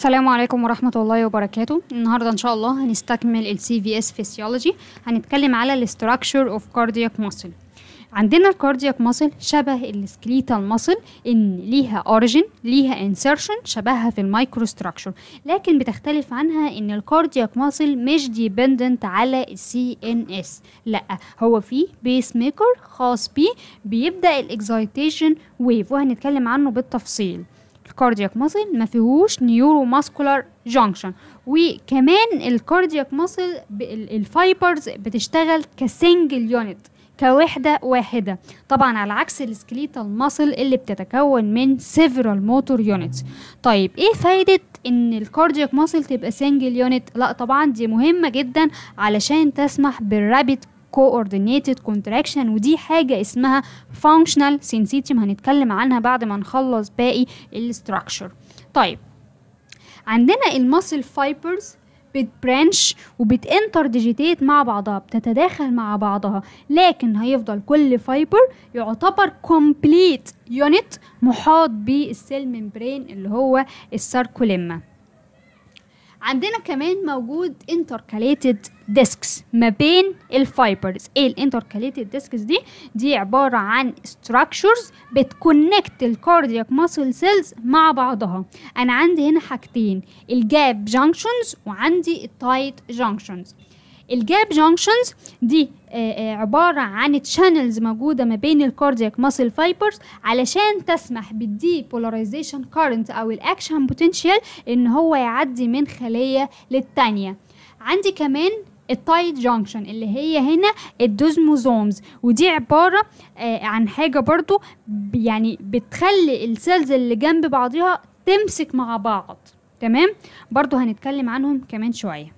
السلام عليكم ورحمة الله وبركاته النهاردة إن شاء الله هنستكمل ال CVS Physiology هنتكلم على ال Structure of Cardiac Muscle عندنا الكاردياك ماسل شبه السكليتال ماسل ان ليها اوريجين ليها انسرشن شبهها في المايكرو ستراكشر لكن بتختلف عنها ان الكاردياك ماسل مش ديبندنت على السي ان اس لا هو في بيس ميكر خاص بيه بيبدا الاكزايتيشن ويف وهنتكلم عنه بالتفصيل الكاردياك ماسل ما فيهوش نيورو ماسكولار جانكشن وكمان الكاردياك ماسل الفايبرز بتشتغل كسنجل يونت كوحدة واحدة طبعا على عكس السكليتال ماسل اللي بتتكون من several motor units طيب ايه فايدة ان الكاردياك ماسل تبقى سنجل يونت لا طبعا دي مهمة جدا علشان تسمح بالرابid coordinated contraction ودي حاجة اسمها functional syncytium هنتكلم عنها بعد ما نخلص باقي الستراكشر طيب عندنا الماسل فايبرز بتبرانش وبتانتر ديجيتيت مع بعضها بتتداخل مع بعضها لكن هيفضل كل فايبر يعتبر كومبليت يونت محاط بالسيل ممبرين اللي هو الساركوليما عندنا كمان موجود انتركاليتد ديسكس ما بين الفايبرز ايه الانتركاليتد ديسكس دي دي عباره عن structures بتكونكت الكاردياك ماسل سيلز مع بعضها انا عندي هنا حاجتين الجاب جانكشنز وعندي التايت جانكشنز الجاب جانكشنز دي آه آه عبارة عن تشانلز موجودة ما بين الكاردياك ماسل فايبرز علشان تسمح بالدي بولاريزيشن كارنت او الاكشن بوتنشال ان هو يعدي من خلية للتانية عندي كمان التايت جانكشن اللي هي هنا الدوزموزومز ودي عبارة آه عن حاجة برضو يعني بتخلي السيلز اللي جنب بعضها تمسك مع بعض تمام برضو هنتكلم عنهم كمان شويه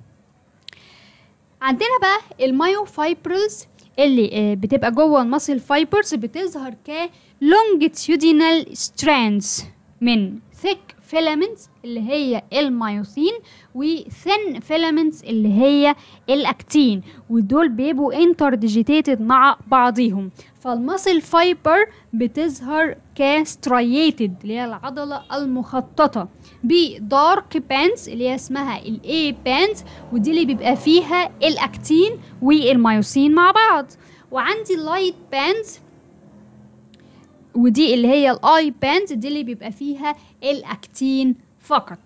عندنا بقى المايو فايبرلز اللي بتبقى جوه الماسل فايبرز بتظهر ك longitudinal strands من thick filaments اللي هي المايوسين وثين filaments اللي هي الاكتين ودول بيبقوا interdegitated مع بعضيهم فالماسل فايبر بتظهر كسترييتد اللي هي العضلة المخططة بدارك بانز اللي هي اسمها الاي بانز ودي اللي بيبقى فيها الاكتين والمايوسين مع بعض وعندي اللايت بانز ودي اللي هي الاي بانز دي اللي بيبقى فيها الاكتين فقط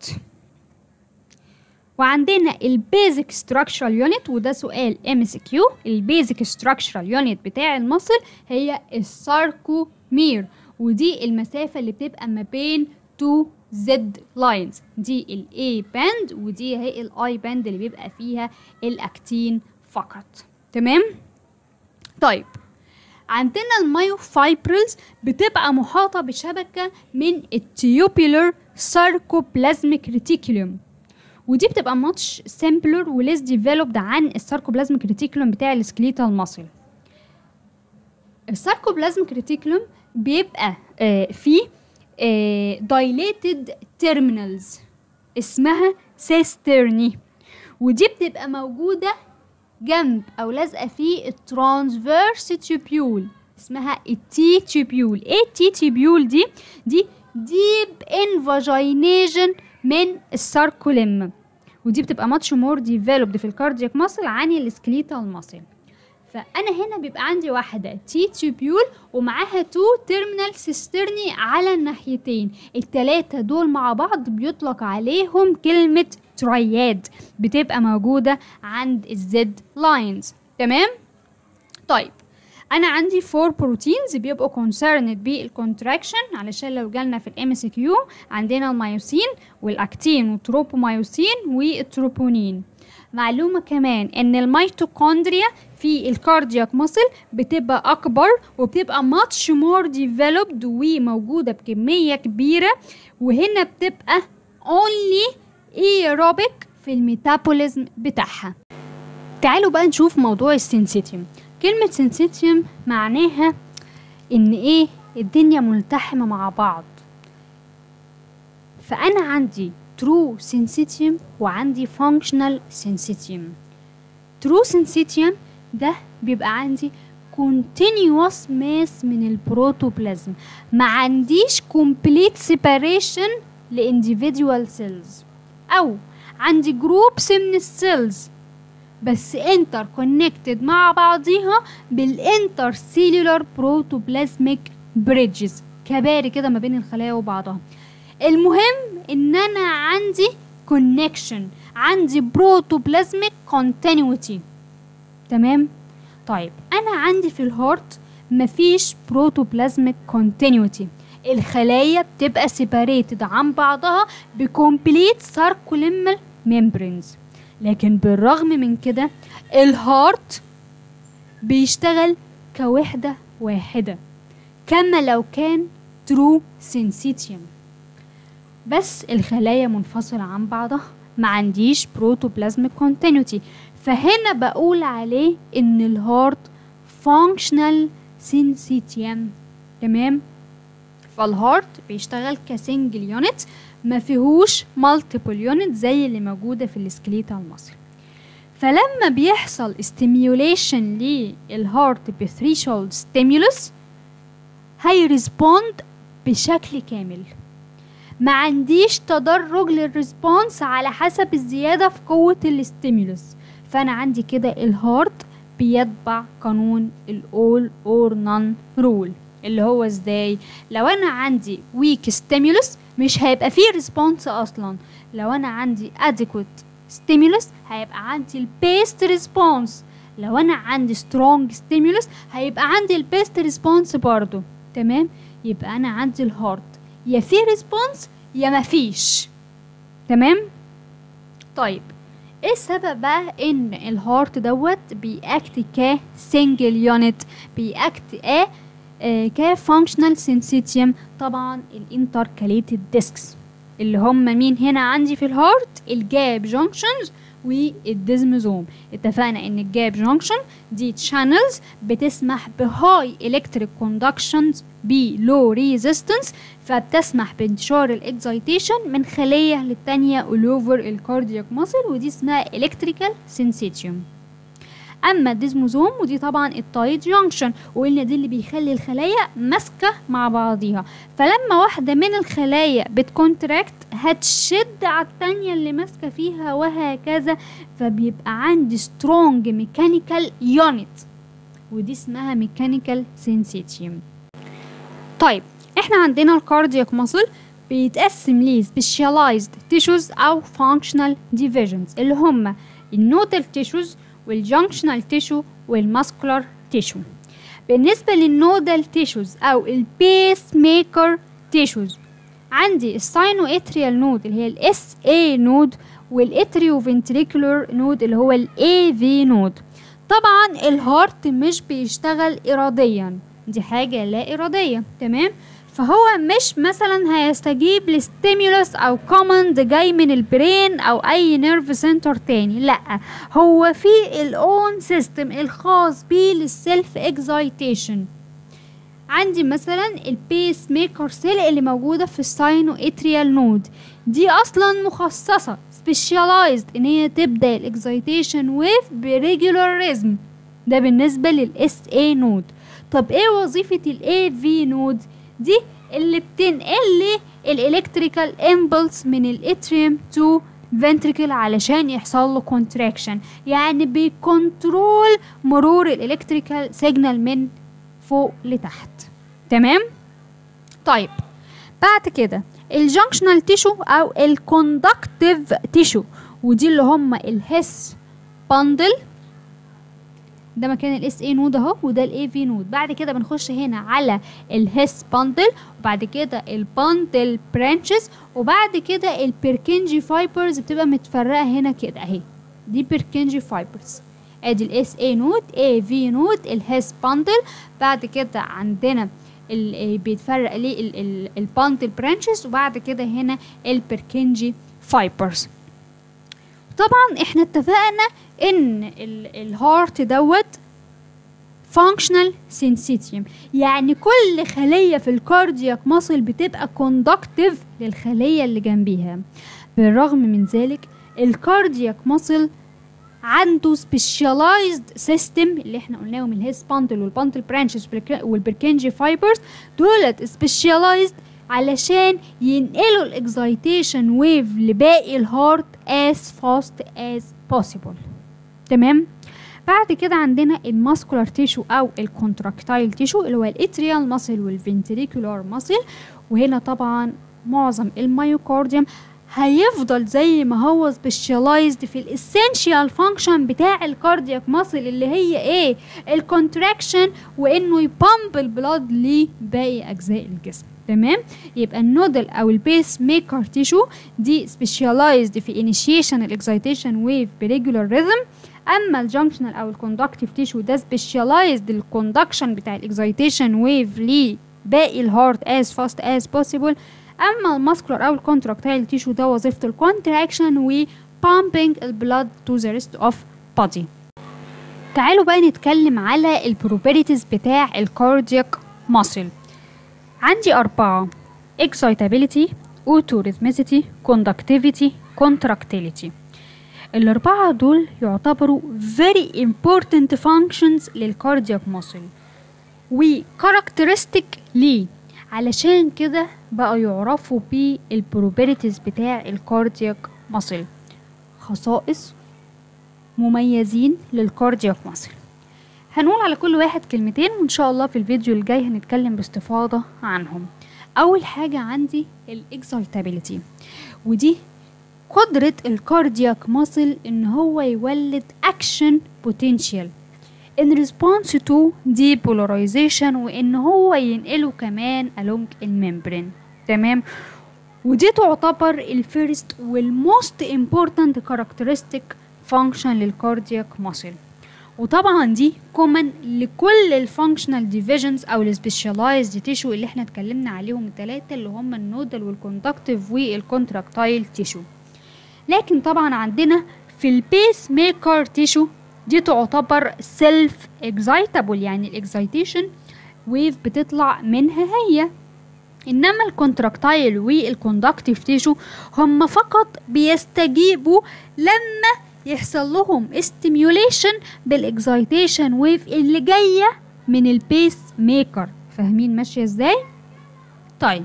وعندنا البيزك ستراكشرال يونت وده سؤال ام اس كيو البيزك ستراكشرال يونت بتاع المصل هي الساركومير ودي المسافة اللي بتبقى ما بين تو زد لاينز دي الاي باند ودي هي الاي باند اللي بيبقى فيها الاكتين فقط تمام طيب عندنا المايو فايبرلز بتبقى محاطة بشبكة من التيوبيلر ساركوبلازميك ريتيكولوم ودي بتبقى ماتش سيمبلر وليس ديفلوبد عن الساركوبلازميك ريتيكولوم بتاع السكليتال ماسل الساركوبلازميك ريتيكولوم بيبقى آه فيه آه dilated terminals اسمها سيسترني ودي بتبقى موجودة جنب أو لازقة في الترانسفيرس تيبيول اسمها التي تيبيول ايه التي تيبيول دي دي ديب انفاجينيشن من الساركوليم ودي بتبقى ماتش مور ديفلوبد في الكاردياك ماسل عن السكليتال ماسل فانا هنا بيبقى عندي واحده تي تيبيول ومعاها تو تيرمينال سيسترني على الناحيتين التلاتة دول مع بعض بيطلق عليهم كلمة ترياد بتبقى موجودة عند الزد لاينز تمام طيب انا عندي فور بروتينز بيبقوا concerned بالكونتراكشن علشان لو جالنا في الام اس كيو عندنا المايوسين والاكتين والتروبومايوسين والتروبونين معلومة كمان ان الميتوكوندريا في الكاردياك ماسل بتبقى اكبر وبتبقى ماتش مور ديفلوبد وموجودة بكمية كبيرة وهنا بتبقى only aerobic في الميتابوليزم بتاعها تعالوا بقى نشوف موضوع السنسيتيوم كلمة سنسيتيوم معناها ان ايه الدنيا ملتحمة مع بعض فانا عندي true syncytium وعندي functional syncytium true syncytium ده بيبقى عندي continuous mass من البروتوبلازم ما عنديش complete separation لانديفيدوال سيلز او عندي جروبس من السيلز بس انتر كونكتد مع بعضيها بالانتر سيلولار بروتوبلازميك بريدجز كباري كده ما بين الخلايا وبعضها المهم ان انا عندي كونكشن عندي بروتوبلازميك كونتينيوتي تمام طيب انا عندي في الهارت مفيش بروتوبلازميك كونتينيوتي الخلايا بتبقى سيباريتد عن بعضها بكومبليت ساركوليمال ميمبرينز لكن بالرغم من كده الهارت بيشتغل كوحدة واحدة كما لو كان ترو سينسيتيوم بس الخلايا منفصلة عن بعضها ما عنديش بروتوبلازميك كونتينيوتي فهنا بقول عليه ان الهارت فانكشنال سينسيتيوم تمام فالهارت بيشتغل كسنجل يونت ما فيهوش مالتيبل يونت زي اللي موجوده في السكليتال ماسل فلما بيحصل ستيميوليشن للهارت بثريشولد ستيمولس هيرسبوند بشكل كامل ما عنديش تدرج للريسبونس على حسب الزيادة في قوة الستيمولس فأنا عندي كده الهارت بيتبع قانون الأول أور نون رول اللي هو ازاي لو انا عندي ويك ستيمولس مش هيبقى فيه ريسبونس اصلا لو انا عندي adequate ستيمولس هيبقى عندي البيست ريسبونس لو انا عندي سترونج ستيمولس هيبقى عندي البيست ريسبونس برضو تمام يبقى انا عندي الهارت يا في ريسبونس يا مفيش تمام طيب ايه السبب بقى ان الهارت دوت بيأكت كسنجل يونت بيأكت ايه آه كفانكشنال سينسيتيوم طبعا الانتركاليتد ديسكس اللي هم مين هنا عندي في الهارت الجاب جونكشنز والديزموزوم اتفقنا ان الجاب جونكشن دي تشانلز بتسمح بهاي الكتريك كوندكشنز بلو ريزيستنس فبتسمح بانتشار الاكزايتيشن من خليه للتانيه all over الكاردياك ماسل ودي اسمها الكتريكال سينسيتيوم اما الديزموزوم ودي طبعا التايت جانكشن وقلنا دي اللي بيخلي الخلايا ماسكه مع بعضيها فلما واحده من الخلايا بتكونتراكت هتشد على التانية اللي ماسكه فيها وهكذا فبيبقى عندي سترونج ميكانيكال يونت ودي اسمها ميكانيكال سينسيتيوم طيب احنا عندنا الكاردياك ماسل بيتقسم ليه سبيشاليزد تيشوز او فانكشنال ديفيجنز اللي هم النوتال تيشوز والجنكشنال تيشو والماسكولار تيشو بالنسبة للنودال تيشوز أو البيس ميكر تيشوز عندي الساينو اتريال نود اللي هي الاس اي نود والاتريو فنتريكولار نود اللي هو الاي في نود طبعا الهارت مش بيشتغل اراديا دي حاجة لا ارادية تمام فهو مش مثلا هيستجيب لستيمولس او كوماند جاي من البرين او اي نيرف سنتر تاني لا هو في الاون سيستم الخاص بيه للسيلف اكزايتيشن عندي مثلا البيس ميكر سيل اللي موجوده في الساينو اتريال نود دي اصلا مخصصه سبيشاليزد ان هي تبدا الاكزايتيشن ويف بريجولار ريزم ده بالنسبه للاس اي نود طب ايه وظيفه الاي في نود دي اللي بتنقل لي الالكتريكال امبلس من الاتريوم تو فنتريكل علشان يحصل له كونتراكشن يعني بيكنترول مرور الالكتريكال سيجنال من فوق لتحت تمام طيب بعد كده الجنكشنال تيشو او الكوندكتيف تيشو ودي اللي هم الهس باندل ده مكان الاس اي نود اهو وده الاي في نود بعد كده بنخش هنا على الهيس باندل وبعد كده الباندل برانشز وبعد كده البيركنجي فايبرز بتبقى متفرقه هنا كده اهي دي بيركنجي فايبرز ادي الاس اي نود اي في نود الهيس باندل بعد كده عندنا ال بيتفرق ليه الباندل برانشز وبعد كده هنا البيركنجي فايبرز طبعا احنا اتفقنا ان الهارت دوت functional syncytium يعني كل خلية في الكاردياك ماسل بتبقى conductive للخلية اللي جنبيها بالرغم من ذلك الكاردياك ماسل عنده specialized system اللي احنا قلناهم الهيس باندل والباندل برانشز والبركنجي فايبرز دولت specialized علشان ينقلوا الاكزايتيشن ويف لباقي الهارت as fast as possible تمام بعد كده عندنا الماسكولار تيشو او الكونتراكتايل تيشو اللي هو الاتريال ماسل والفنتريكولار ماسل وهنا طبعا معظم الميوكارديوم هيفضل زي ما هو سبيشاليزد في الاسينشال فانكشن بتاع الكاردياك ماسل اللي هي ايه الكونتراكشن وانه يبامب البلاد لباقي اجزاء الجسم تمام يبقى النودل او البيس ميكر تيشو دي سبيشاليزد في انيشيشن الاكسايتيشن ويف بريجولار ريزم اما الجنكشنال او الكوندكتيف تيشو ده سبيشاليزد الكوندكشن بتاع الاكسايتيشن ويف لباقي الهارت as fast as possible اما الماسكولار او الكونتراكتايل تيشو ده وظيفته الكونتراكشن و pumping البلاد to the rest of body تعالوا بقى نتكلم على البروبرتيز بتاع الكاردياك ماسل عندي أربعة excitability autorhythmicity conductivity contractility الأربعة دول يعتبروا very important functions للكاردياك ماسل وكاركترستيك ليه علشان كده بقى يعرفوا بالبروبرتيز بتاع الكاردياك ماسل خصائص مميزين للكاردياك ماسل هنقول على كل واحد كلمتين وان شاء الله في الفيديو الجاي هنتكلم باستفاضة عنهم اول حاجة عندي الاكسايتابيليتي ودي قدرة الكاردياك ماسل ان هو يولد اكشن بوتنشال in response to depolarization وان هو ينقله كمان along الممبرين تمام ودي تعتبر الفيرست والموست important characteristic function للكاردياك ماسل وطبعا دي كومن لكل الفانكشنال ديفيجنز او السبيشاليزد تيشو اللي احنا اتكلمنا عليهم الثلاثه اللي هم النودل والكونتاكتيف والكونتراكتايل تيشو لكن طبعا عندنا في البيس ميكر تيشو دي تعتبر سيلف اكزايتابل يعني الاكزايتيشن ويف بتطلع منها هي انما الكونتراكتايل والكوندكتيف تيشو هم فقط بيستجيبوا لما يحصل لهم استيميوليشن بالاكزايتيشن ويف اللي جايه من البيس ميكر فاهمين ماشيه ازاي طيب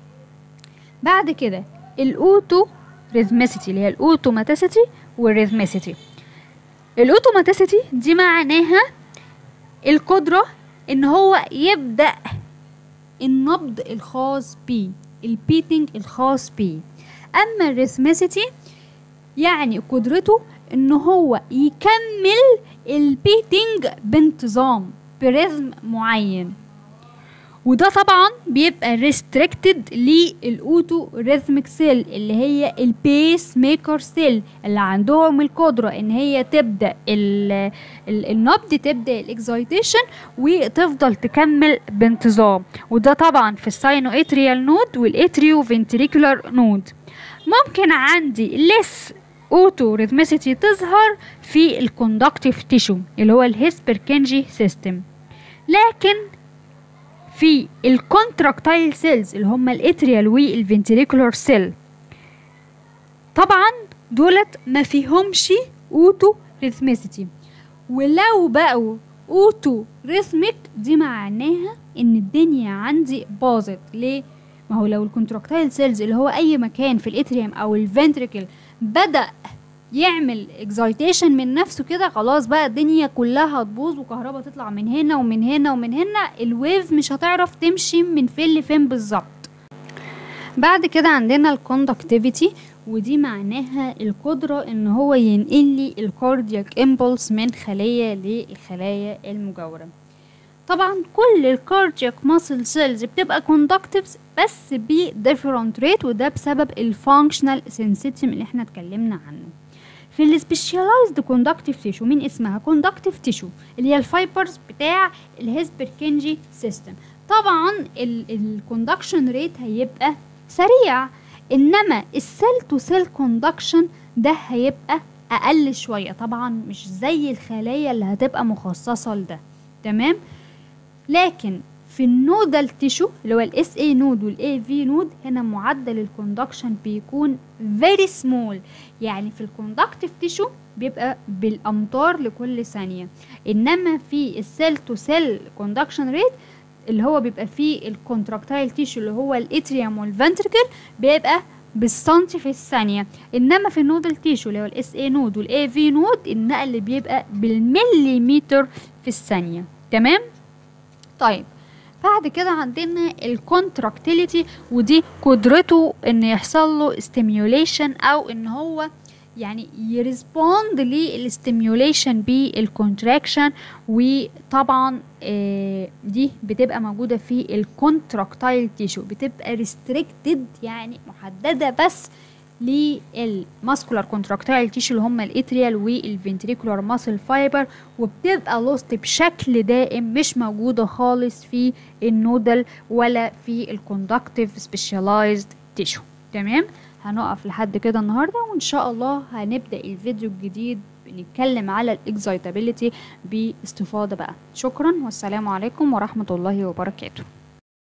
بعد كده الاوتو ريزميسيتي اللي هي الاوتوماتيسيتي والريزميسيتي الاوتوماتيسيتي دي معناها القدره ان هو يبدا النبض الخاص بيه البيتنج الخاص بيه اما الريثميسيتي يعني قدرته ان هو يكمل البيتنج بانتظام بريزم معين وده طبعا بيبقى ريستريكتد للاوتو ريثميك سيل اللي هي البيس ميكر سيل اللي عندهم القدره ان هي تبدا ال ال النبض تبدا الاكزايتيشن وتفضل تكمل بانتظام وده طبعا في الساينو اتريال نود والاتريو فنتريكولار نود ممكن عندي لس اوتو ريثميسيتي تظهر في الكوندكتيف تيشو اللي هو الهيسبركنجي سيستم لكن في الكونتراكتايل سيلز اللي هم الاتريال والفنتريكولار سيل طبعا دولت ما فيهمش اوتو ريثميسيتي ولو بقوا اوتو ريثميك دي معناها ان الدنيا عندي باظت ليه ما هو لو الكونتراكتايل سيلز اللي هو اي مكان في الاتريوم او الفنتريكل بدا يعمل اكزايتيشن من نفسه كده خلاص بقى الدنيا كلها هتبوظ وكهرباء تطلع من هنا ومن هنا ومن هنا الويف مش هتعرف تمشي من فين لفين بالظبط بعد كده عندنا الكوندكتيفيتي ودي معناها القدرة ان هو ينقل لي الكاردياك امبولس من خلية للخلايا المجاورة طبعا كل الكاردياك ماسل سيلز بتبقى كوندكتيفز بس ب different rate وده بسبب الفانكشنال سنسيتيم اللي احنا اتكلمنا عنه في السبيشاليزد كوندكتيف تيشو مين اسمها كوندكتيف تيشو اللي هي الفايبرز بتاع الهيسبركنجي سيستم طبعا الكوندكشن ريت هيبقى سريع انما السيل تو سيل كوندكشن ده هيبقى اقل شويه طبعا مش زي الخلايا اللي هتبقى مخصصه لده تمام لكن في النودال تيشو اللي هو الاس اي نود والاي في نود هنا معدل الكوندكشن بيكون فيري سمول يعني في الكوندكتيف تيشو بيبقى بالامتار لكل ثانيه انما في السيل تو سيل كوندكشن ريت اللي هو بيبقى فيه الكونتراكتايل تيشو اللي هو الاتريوم والفنتركل بيبقى بالسنتي في الثانية انما في النودل تيشو اللي هو الاس اي نود والاي في نود النقل بيبقى بالمليمتر في الثانية تمام طيب بعد كده عندنا الكونتراكتيليتي ودي قدرته ان يحصل له ستيميوليشن او ان هو يعني يرسبوند للستيميوليشن بالكونتراكشن وطبعا آه دي بتبقى موجودة في الكونتراكتايل تيشو بتبقى ريستريكتد يعني محددة بس للماسكولار كونتراكتايل تيشو اللي هم الاتريال والفنتريكولار ماسل فايبر وبتبقى لوست بشكل دائم مش موجودة خالص في النودل ولا في الكوندكتيف سبيشاليزد تيشو تمام هنقف لحد كده النهارده وان شاء الله هنبدا الفيديو الجديد بنتكلم على الاكزايتابيليتي باستفاضه بقى شكرا والسلام عليكم ورحمه الله وبركاته